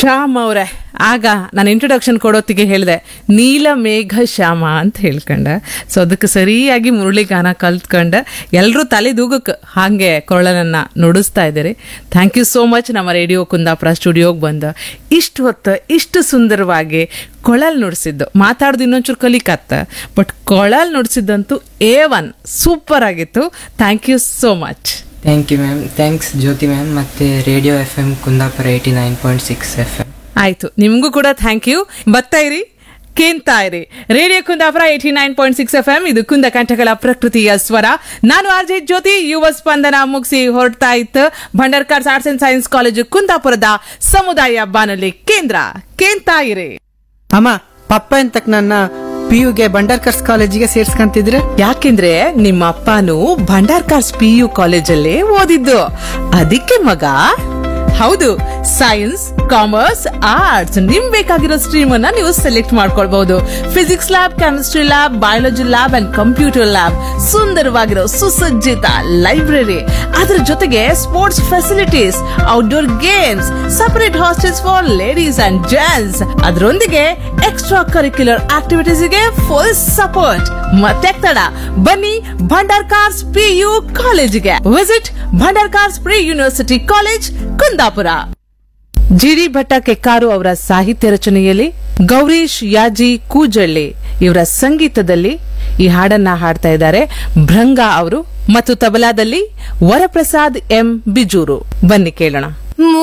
ಶ್ಯಾಮ್ ಅವರೇ ಆಗ ನಾನು ಇಂಟ್ರೊಡಕ್ಷನ್ ಕೊಡೋತ್ತಿಗೆ ಹೇಳಿದೆ ನೀಲ ಮೇಘ ಶ್ಯಾಮ ಅಂತ ಹೇಳ್ಕೊಂಡೆ ಸೊ ಅದಕ್ಕೆ ಸರಿಯಾಗಿ ಮುರಳಿ ಗಾನ ಕಲ್ತ್ಕೊಂಡೆ ಎಲ್ಲರೂ ತಲೆ ದೂಗಕ್ಕೆ ಹಾಗೆ ಕೊರಳನನ್ನ ನುಡಿಸ್ತಾ ಇದ್ದೀರಿ ಥ್ಯಾಂಕ್ ಯು ಸೋ ಮಚ್ ನಮ್ಮ ರೇಡಿಯೋ ಕುಂದಾಪುರ ಸ್ಟುಡಿಯೋಗೆ ಬಂದು ಇಷ್ಟು ಹೊತ್ತು ಇಷ್ಟು ಸುಂದರವಾಗಿ ಕೊಳಲ್ ನುಡಿಸಿದ್ದು ಮಾತಾಡ್ದು ಇನ್ನೊಂಚೂರು ಕಲಿಕತ್ತ ಬಟ್ ಕೊಳಲ್ ನುಡಿಸಿದ್ದಂತೂ ಎ ಒನ್ ಸೂಪರ್ ಆಗಿತ್ತು thank you so much thank you ma'am thanks Jyothi ma'am ಮತ್ತು radio F M Kundapura eighty nine point six F M ಆಯ್ತು ನಿಮಗೂ ಕೂಡ ಥ್ಯಾಂಕ್ ಯು ಬರ್ತಾ ಇರಿ ಕೇಳ್ತಾ ಇರಿ radio Kundapura eighty nine point six F M ಇದು ಕುಂದ ಕಂಠಗಳ ಪ್ರಕೃತಿಯ ಸ್ವರ ನಾನು ಆರ್ ಜೆ ಜ್ಯೋತಿ ಯುವ ಸ್ಪಂದನ ಮುಗಿಸಿ ಹೊರಡ್ತಾ ಇತ್ತು Bhandarkars arts and science college ಕುಂದಾಪುರದ ಸಮುದಾಯ ಬಾನುಲಿ ಕೇಂದ್ರ ಕೇಳ್ತಾ ಇರಿ ಅಮ್ಮ ಪಪ್ಪ ಎಂತಕ್ ನನ್ನ ಪಿ ಯುಗೆ ಬಂಡರ್ಕರ್ಸ್ ಕಾಲೇಜಿಗೆ ಸೇರ್ಸ್ಕಂತಿದ್ರೆ ಯಾಕೆಂದ್ರೆ ನಿಮ್ಮ ಅಪ್ಪನು ಭಂಡಾರ್ಕಾರ್ಸ್ ಪಿ ಯು ಕಾಲೇಜಲ್ಲೇ ಓದಿದ್ದು ಅದಕ್ಕೆ ಮಗ ಹೌದು ಸೈನ್ಸ್ ಕಾಮರ್ಸ್ ಆರ್ಟ್ಸ್ ನಿಮ್ ಬೇಕಾಗಿರೋ ಸ್ಟ್ರೀಮ್ ಅನ್ನ ನೀವು ಸೆಲೆಕ್ಟ್ ಮಾಡ್ಕೊಳ್ಬಹುದು physics lab chemistry lab biology lab and computer lab ಸುಂದರವಾಗಿರೋ ಸುಸಜ್ಜಿತ ಲೈಬ್ರರಿ ಅದರ ಜೊತೆಗೆ sports facilities outdoor games separate hostels for ladies and gents ಅದರೊಂದಿಗೆ ಎಕ್ಸ್ಟ್ರಾ ಕರಿಕ್ಯುಲರ್ ಆಕ್ಟಿವಿಟೀಸ್ ಗೆ ಫುಲ್ ಸಪೋರ್ಟ್ ಮತ್ತೆ ತಡ ಬನ್ನಿ ಭಂಡಾರ್ಕಾರ್ಸ್ ಪಿ ಯು ಕಾಲೇಜಿಗೆ visit Bhandarkars pre university college Kundapura GD Bhatta Kekkaru ಅವರ ಸಾಹಿತ್ಯ ರಚನೆಯಲ್ಲಿ ಗೌರೀಶ್ ಯಾಜಿ ಕೂಜಳ್ಳಿ ಇವರ ಸಂಗೀತದಲ್ಲಿ ಈ ಹಾಡನ್ನ ಹಾಡ್ತಾ ಇದ್ದಾರೆ ಭೃಂಗ ಅವರು ಮತ್ತು ತಬಲಾದಲ್ಲಿ ವರಪ್ರಸಾದ್ ಎಂ ಬಿಜೂರು ಬನ್ನಿ ಕೇಳೋಣ